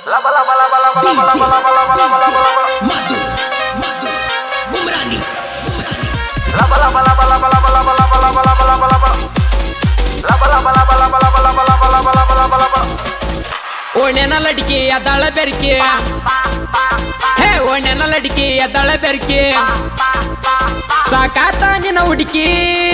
Madu, Madu, Bumrani, ಓಣ್ಯನ ಲಡಿಕೆ ಎದ್ದಾಳ ಬೆರ್ಕೆ ಹೇ ಓಣ್ಯನ ಲಡಿಕೆ ಎದ್ದಾಳ ಬೆರ್ಕೆ ಸಾಕಾತ ನಿನ್ನ ಹುಡುಕಿ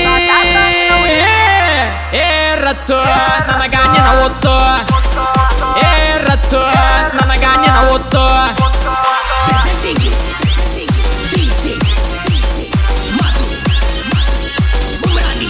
ಏ ರತ್ತು ನನಗ ನಿನ್ನ ಒತ್ತು ಏ ರತ್ತು ನನಗ ನಿನ್ನ ಒತ್ತು presenting you, presenting you, DJ, DJ, Madu, Bumrani,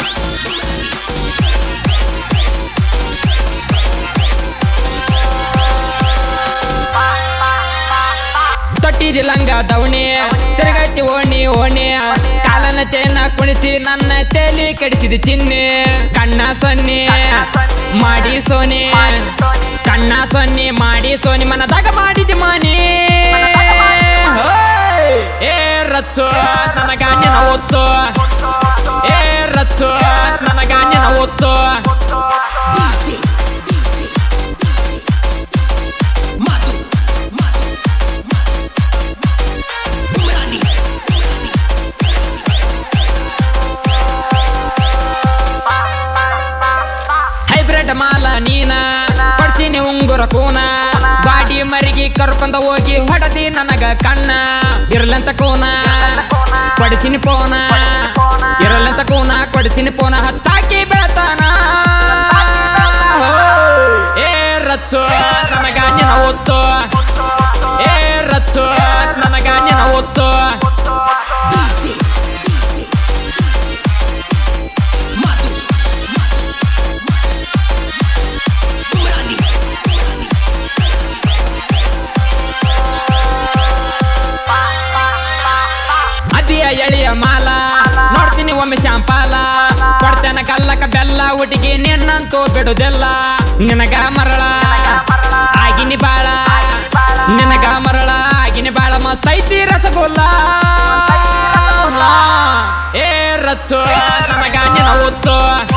ತೊಟ್ಟಿದಿ ಲಂಗ ದವಣಿ ತಿರುಗೈತಿ ಓಣಿ ಓಣಿ ಕಾಲನ ಚೇನ ಕುಣಿಸಿ ನನ್ನ ತೇಲಿ ಕೆಡಿಸಿದ ಚಿನ್ನಿ ಕಣ್ಣ ಸೊನ್ನಿ ಮಾಡಿ ಸೋನಿ ಕಣ್ಣ ಸೊನ್ನಿ ಮಾಡಿ ಸೋನಿ ಮನದಾಗ ಮಾಡಿದಿ ಮಾನಿ ಹೋಯ್! ಏ ರತ್ತು ನನಗ ನಿನ್ನ ಒತ್ತು ಏ ರತ್ತು ನನಗ ನಿನ್ನ ಒತ್ತು DJ, DJ, Madu, Madu, Bumrani, hybrid ಮಾಲ ನೀನ ಕೊಡ್ತೀನಿ ಉಂಗುರ ಕೂನ ಬಾಡಿ ಮರಿಗೆ ಕರ್ಕೊಂಡ ಹೋಗಿ ಹೊಡದಿ ನನಗ ಕಣ್ಣ ಇರಲಂತ ಕೂನ ಕೊಡಿಸಿನಿ ಪೋನ ಇರಲಂತ ಕೂನ ಕೊಡಿಸಿನಿ ಪೋನ ಹತ್ತಾಕಿ ಬೆಳತಾನ ಏ ರತ್ತು ನನಗ ನಿನ್ನ ಒತ್ತು ಏ ರತ್ತು ನನಗ ನಿನ್ನ ಒತ್ತು DJ, DJ, Madu, Bumrani, ಅದಿಯ ಎಳೆಯ ಮಾಲ ನೋಡ್ತೀನಿ ಒಮ್ಮೆ ಶಾಂಪಾಲ ಕೊಡ್ತೇನ ಕಲ್ಲಕ ಬೆಲ್ಲ ಹುಡುಗಿ ನಿನ್ನಂತೂ ಬಿಡುದಿಲ್ಲ ನಿನಗ ಮರಳ ಆಗಿನಿ ಬಾಳ ನಿನಗ ಮರಳ ಆಗಿನಿ ಬಾಳ ಮಸ್ತ್ ಐತಿ ರಸಗುಲ್ಲ ಏ ರತ್ತು ನನಗ ನಿನ್ನ ಒತ್ತು